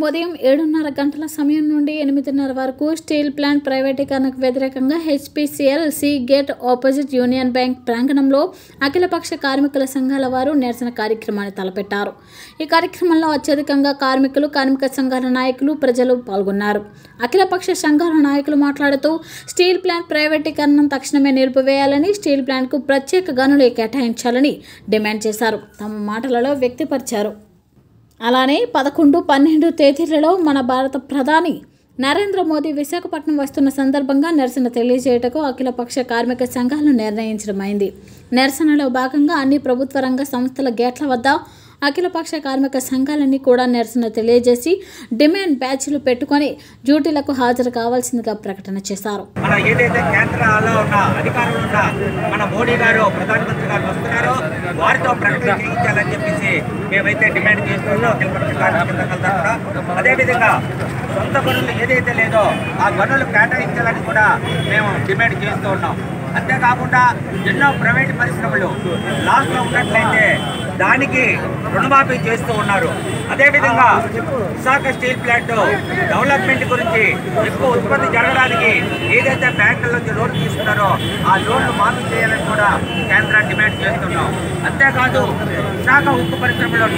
ఉదయం ఏడున్నర గంటల సమయం నుండి ఎనిమిదిన్నర వరకు స్టీల్ ప్లాంట్ ప్రైవేటీకరణకు వ్యతిరేకంగా HPCL C gate opposite Union Bank ప్రాంగణంలో అఖిలపక్ష కార్మికుల సంఘాల వారు నిరసన కార్యక్రమాన్ని తలపెట్టారు ఈ కార్యక్రమంలో అత్యధికంగా కార్మికులు కార్మిక సంఘాల నాయకులు ప్రజలు పాల్గొన్నారు అఖిలపక్ష సంఘాల నాయకులు మాట్లాడుతూ స్టీల్ ప్లాంట్ ప్రైవేటీకరణను తక్షణమే నిలిపివేయాలని స్టీల్ ప్లాంట్కు ప్రత్యేక గనులు కేటాయించాలని డిమాండ్ చేశారు తమ మాటలలో వ్యక్తపరిచారు అలానే పదకొండు పన్నెండు తేదీలలో మన భారత ప్రధాని నరేంద్ర మోదీ విశాఖపట్నం వస్తున్న సందర్భంగా నిరసన తెలియజేయటకు అఖిలపక్ష కార్మిక సంఘాలు నిర్ణయించడమైంది నిరసనలో భాగంగా అన్ని ప్రభుత్వ రంగ సంస్థల గేట్ల వద్ద అఖిలపక్ష కార్మిక సంఘాలన్నీ కూడా నిరసన తెలియజేసి డిమాండ్ బ్యాచ్లు పెట్టుకొని డ్యూటీలకు హాజరు కావాల్సిందిగా ప్రకటన చేశారు మన ఏదైతే కేంద్రాల్లో ఉన్న అధికారులు ఉన్న మన మోడీ గారు ప్రధానమంత్రి గారు వస్తున్నారో వారితో ప్రకటన చేయించాలని చెప్పేసి మేమైతే డిమాండ్ చేస్తున్నాం అఖిలపక్ష కార్మిక సంఘాల తరఫున అదేవిధంగా సొంత పనులు ఏదైతే లేదో ఆ పనులు కేటాయించాలని కూడా మేము డిమాండ్ చేస్తూ ఉన్నాం అంతేకాకుండా ఎన్నో ప్రైవేట్ పరిశ్రమలు లాస్ట్లో ఉన్నట్లయితే దానికి రుణమాఫీ చేస్తూ ఉన్నారు అదేవిధంగా విశాఖ స్టీల్ ప్లాంట్ డెవలప్మెంట్ గురించి ఎక్కువ ఉత్పత్తి జరగడానికి ఏదైతే బ్యాంకుల నుంచి లోన్ తీసుకున్నారో ఆ లోన్లు మాఫీ చేయాలని కూడా కేంద్రాన్ని డిమాండ్ చేస్తున్నాం అంతేకాదు విశాఖ ఉక్కు పరిశ్రమలో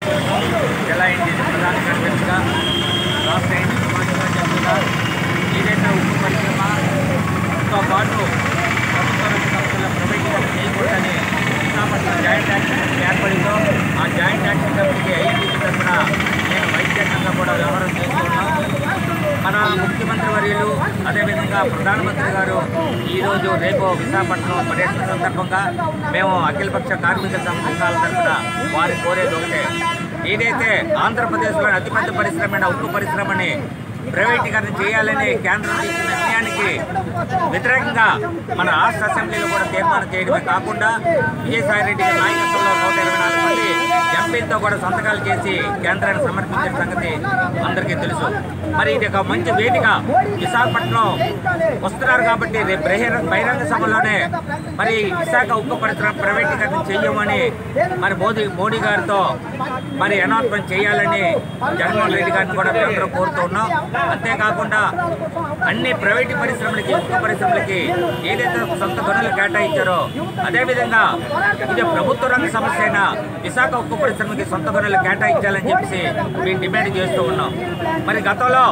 ఎలా ఇంటి ప్రధాన కార్యదర్శిగా రాష్ట్ర ఎన్నికల సమాజంగా చెప్తున్నా ఏదైతే ఉక్కు పరిశ్రమతో పాటు ప్రభుత్వ రంగ సంస్థల ప్రైవేటీకరణ చేయకూడదని విశాఖపట్నం జాయింట్ యాక్షన్ కమిటీ ఏర్పడిందో ఆ జాయింట్ యాక్షన్ కమిటీకి ఐఎన్టీసీ తరఫున నేను వైద్యంగా కూడా వ్యవహారం చేస్తున్నాను మన ముఖ్యమంత్రి వర్యులు అదేవిధంగా ప్రధానమంత్రి గారు ఈరోజు రేపు విశాఖపట్నం పర్యటన సందర్భంగా మేము అఖిలపక్ష కార్మిక సంఘాల తరఫున వారి కోరేది ఒకటే ఏదైతే ఆంధ్రప్రదేశ్లోని అతిపెద్ద పరిశ్రమ ఉక్కు పరిశ్రమని ప్రైవేటీకరణ చేయాలని కేంద్రం తీసుకున్న నిర్ణయానికి వ్యతిరేకంగా మన రాష్ట్ర అసెంబ్లీలో కూడా తీర్మానం చేయడమే కాకుండా విజయసాయి రెడ్డి గారి నాయకత్వంలో నూట ఇరవై నాలుగు మంది ఎంపీలతో కూడా సంతకాలు చేసి కేంద్రానికి సమర్పించిన సంగతి అందరికీ తెలుసు మరి ఇది ఒక మంచి వేదిక విశాఖపట్నం వస్తున్నారు కాబట్టి రేపు బహిరంగ బహిరంగ సభలోనే మరి విశాఖ ఉక్కు పరిశ్రమ ప్రైవేటీకరణ చెయ్యమని మరి మోదీ మోడీ గారితో మరి అనౌన్స్మెంట్ చేయాలని జగన్మోహన్ రెడ్డి గారిని కూడా మేమందరం కోరుతూ ఉన్నాం అంతేకాకుండా అన్ని ప్రైవేటు పరిశ్రమలకి ఉక్కు పరిశ్రమలకి ఏదైతే సొంత గనులు కేటాయించారో అదేవిధంగా ఇది ప్రభుత్వ రంగ సమస్య అయినా విశాఖ ఉక్కు పరిశ్రమకి సొంత గనులు కేటాయించాలని చెప్పేసి మేము డిమాండ్ చేస్తూ ఉన్నాం మరి గతంలో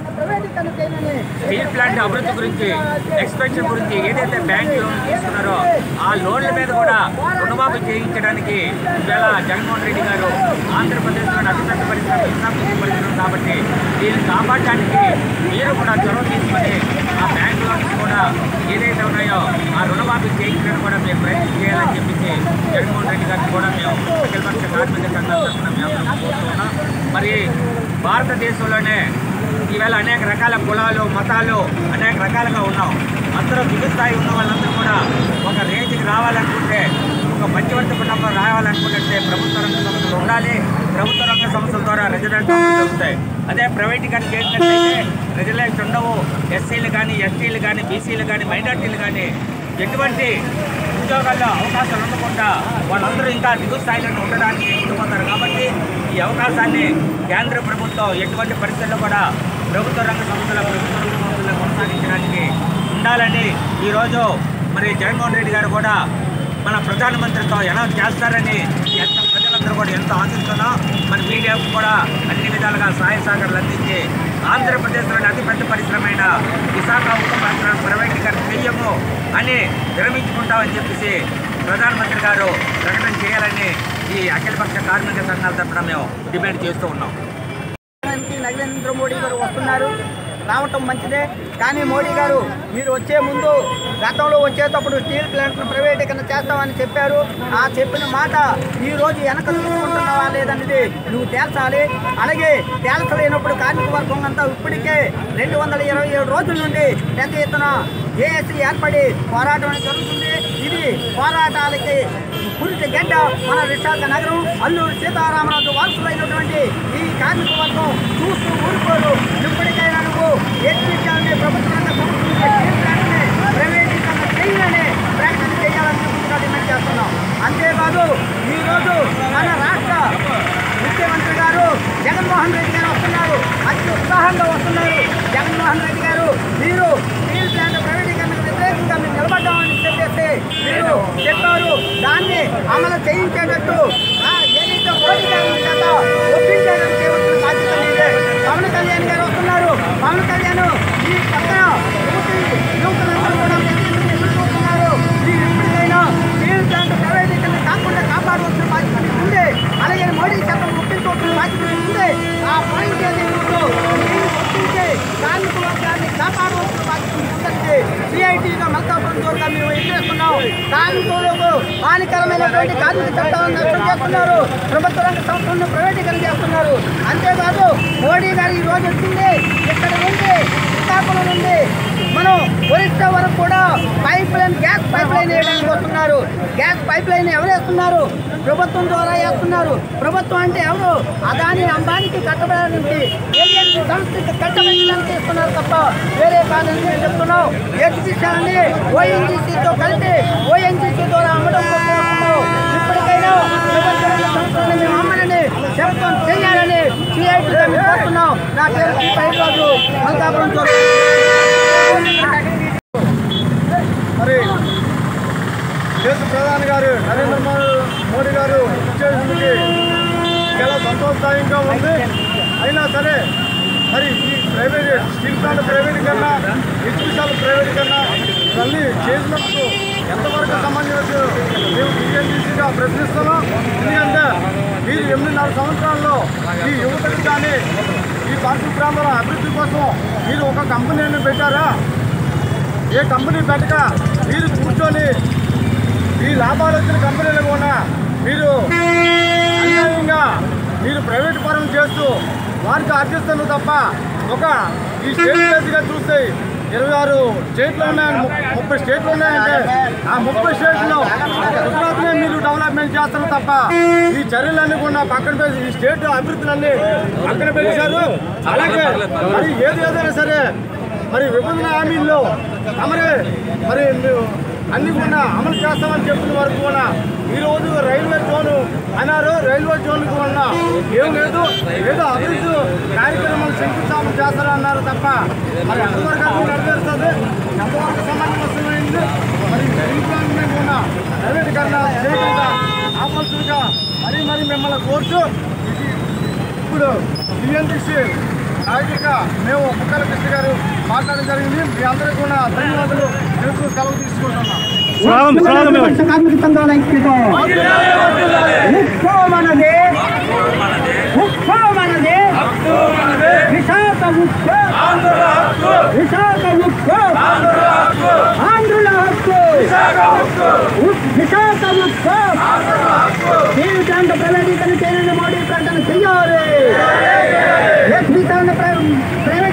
స్టీల్ ప్లాంట్ అభివృద్ధి గురించి ఎక్స్పెన్షన్ గురించి ఏదైతే బ్యాంక్ లోన్ తీసుకున్నారో ఆ లోన్ల మీద కూడా రుణమాఫీ చేయించడానికి ఇవాళ జగన్మోహన్ రెడ్డి గారు ఆంధ్రప్రదేశ్లోని అతిపెద్ద పరిశ్రమ విశాఖ పరిశ్రమ కాబట్టి దీన్ని కాపాడడానికి మీరు కూడా చొరవ తీసుకొని ఆ బ్యాంక్ లోన్స్ కూడా ఏదైతే ఉన్నాయో ఆ రుణమాఫీ చేయించడానికి కూడా మేము ప్రయత్నం చేయాలని చెప్పేసి జగన్మోహన్ రెడ్డి గారిని కూడా మేము అఖిలపక్ష కార్మిక సంఘాల తరఫున మేము అందరం కోరుతున్నాం మరి భారతదేశంలోనే ఈవేళ అనేక రకాల కులాలు మతాలు అనేక రకాలుగా ఉన్నాం అందరూ దిగు స్థాయి ఉన్న వాళ్ళందరూ కూడా ఒక రేంజ్కి రావాలనుకుంటే ఒక మధ్యవర్తి కుటుంబం రావాలనుకుంటే ప్రభుత్వ రంగ సంస్థలు ఉండాలి ప్రభుత్వ రంగ సంస్థల ద్వారా రెసిడెంట్ దొరుకుతాయి అదే ప్రైవేటీకరణ చేసినట్లయితే రెసిడెంట్స్ ఉండవు ఎస్సీలు కానీ ఎస్టీలు కానీ బీసీలు కానీ మైనార్టీలు కానీ ఎటువంటి ఉద్యోగాల్లో అవకాశాలు ఉండకుండా వాళ్ళందరూ ఇంకా దిగు స్థాయిలో ఉండడానికి ఇష్టపోతారు కాబట్టి ఈ అవకాశాన్ని కేంద్ర ప్రభుత్వం ఎటువంటి పరిస్థితుల్లో కూడా ప్రభుత్వ రంగ సంస్థల ప్రభుత్వ రంగ సంస్థలు కొనసాగించడానికి ఉండాలని ఈరోజు మరి జగన్మోహన్ రెడ్డి గారు కూడా మన ప్రధానమంత్రితో అనౌన్స్ చేస్తారని ఎంత ప్రజలందరూ కూడా ఎంతో ఆశిస్తున్నాం మన మీడియాకు కూడా అన్ని విధాలుగా సహాయ సహకారాలు అందించి ఆంధ్రప్రదేశ్లోని అతిపెద్ద పరిశ్రమ అయిన విశాఖ ఉక్కు పరిశ్రమ ప్రైవేటీకరణ చెయ్యము అని విరమించుకుంటామని చెప్పేసి ప్రధానమంత్రి గారు ప్రకటన చేయాలని ఈ అఖిలపక్ష కార్మిక సంఘాల తరఫున మేము డిమాండ్ చేస్తూ ఉన్నాం ప్రధానమంత్రి నరేంద్ర మోడీ గారు వస్తున్నారు రావటం మంచిదే కానీ మోడీ గారు మీరు వచ్చే ముందు గతంలో వచ్చేటప్పుడు స్టీల్ ప్లాంట్ను ప్రైవేటీకరణ చేస్తామని చెప్పారు ఆ చెప్పిన మాట ఈ రోజు వెనక తీసుకుంటున్నావా లేదనేది నువ్వు తేల్చాలి అలాగే తేల్చలేనప్పుడు కార్మిక వర్గం అంతా ఇప్పటికే రెండు వందల ఇరవై ఏడు రోజుల నుండి పెద్ద ఎత్తున జేఏసీ ఏర్పడి పోరాటం అనేది జరుగుతుంది ఇది పోరాటాలకి పురిటి గడ్డ మన విశాఖ నగరం అల్లూరు సీతారామరాజు వారసులైనటువంటి ఈ కార్మిక వర్గం చూస్తూ ఊరుకోరు ఇప్పటికైనా నువ్వు ఎడ్మిషన్ని ప్రభుత్వ రంగ సంస్థలని స్టీల్ ప్లాంట్ని ప్రైవేటీకరణ చేయాలని ప్రకటన చేయాలని చెప్పి డిమాండ్ చేస్తున్నాం అంతేకాదు ఈరోజు మన రాష్ట్ర ముఖ్యమంత్రి గారు జగన్మోహన్ రెడ్డి గారు వస్తున్నారు సిఐటిగా మల్కాపురం జోన్గా మేము ఎదుర్కొన్నాం కార్మికులకు హానికరమైనటువంటి కార్మిక చట్టాలను నష్టం చేస్తున్నారు ప్రభుత్వ రంగ సంస్థలను ప్రైవేటీకరణ చేస్తున్నారు అంతేకాదు మోడీ గారు ఈ రోజు వచ్చింది ఇక్కడ నుండి శ్రీకాకుళం నుండి మనం ఒరిస్సా వరకు కూడా pipeline gas pipeline వేయడానికి వస్తున్నారు గ్యాస్ పైప్ లైన్ ఎవరు వేస్తున్నారు ప్రభుత్వం ద్వారా వేస్తున్నారు ప్రభుత్వం అంటే ఎవరు అదాని అంబానికి కట్టబడడానికి ఏజెన్సీ సంస్థకి కట్టబడడానికి ఇస్తున్నారు తప్ప వేరే కాదని మేము చెప్తున్నాం హెచ్సిసి ఓఎన్జీసీతో కలిసి ఓఎన్జీసీ ద్వారా అమ్మడం కోరుకుంటున్నాం ఇప్పటికైనా ప్రభుత్వ రంగ సంస్థలను మేము అమ్మలని ప్రభుత్వం చేయాలని సిఐటీగా మేము కోరుతున్నాం నా పేరు పైపు రాజు మల్కాపురం చోటు మరి దేశ ప్రధాని గారు నరేంద్ర మో- మోడీ గారు ఇచ్చేందుకు చాలా సంతోషదాయంగా ఉంది అయినా సరే మరి ఈ ప్రైవేట్ స్టీల్ ప్లాంట్ ప్రైవేటీకరణ హెచ్పిసాల ప్రైవేటీకరణ ఇవన్నీ చేసినందుకు ఎంతవరకు సమంజసం మేము టీఎన్టీసీగా ప్రశ్నిస్తున్నాం ఎందుకంటే మీరు ఎనిమిదిన్నర సంవత్సరాల్లో ఈ యువతకు కానీ ఈ పార్టీ ప్రాంతాల అభివృద్ధి కోసం మీరు ఒక కంపెనీని పెట్టారా ఏ కంపెనీ పెట్టక మీరు కూర్చొని ఈ లాభాలు వచ్చిన కంపెనీలు కూడా మీరు అన్యాయంగా మీరు ప్రైవేట్ పరం చేస్తూ వారికి ఆర్జిస్తున్నారు తప్ప ఒక ఈ స్టేట్ బేస్గా చూస్తే ఇరవై ఆరు స్టేట్లు ఉన్నాయని ము- ముప్పై స్టేట్లు ఉన్నాయంటే ఆ ముప్పై స్టేట్లో గుజరాత్నే మీరు డెవలప్మెంట్ చేస్తారు తప్ప ఈ చర్యలన్నీ కూడా పక్కన పెట్టి ఈ స్టేట్ అభివృద్ధులన్నీ పక్కన పెట్టేశారు అలాగే మరి ఏది ఏదైనా సరే మరి విభజన హామీల్లో అమరే మరి మేము అన్ని కూడా అమలు చేస్తామని చెప్పిన వరకు కూడా ఈ రోజు రైల్వే జోన్ అన్నారు రైల్వే జోన్ కూడా ఏం లేదు ఏదో అభివృద్ధి కార్యక్రమాలు శంకుస్థాపన చేస్తారన్నారు తప్ప మరి ఎంతవరకు అది నెరవేరుస్తుంది ఎంతవరకు సమంజసమైంది మరి స్టీల్ ప్లాంట్ మీద కూడా ప్రైవేటీకరణ చేయకుండా ఆపల్సిందిగా మరి మరి మిమ్మల్ని కోరుతూ ఇది ఇప్పుడు టీఎన్టీసీ నాయకుడిగా మేము ముక్కల కృష్ణ గారు మాట్లాడడం జరిగింది మీ అందరికీ కూడా ధన్యవాదాలు తెలుసు సెలవు తీసుకుంటున్నాం కార్మిక సంఘాల ఐక్యత ఉత్సవ మనదే ఉత్సవ మనదే విశాఖ ఉత్సవ విశాఖ ఉత్సవ ఆంధ్రుల హక్కు ఉత్- విశాఖ ఉత్సవ స్టీల్ ప్లాంట్ ప్రైవేటీకరణ చేయని మోడీ ప్రకటన చెయ్యాలి ఎస్పీ ప్రైవేట్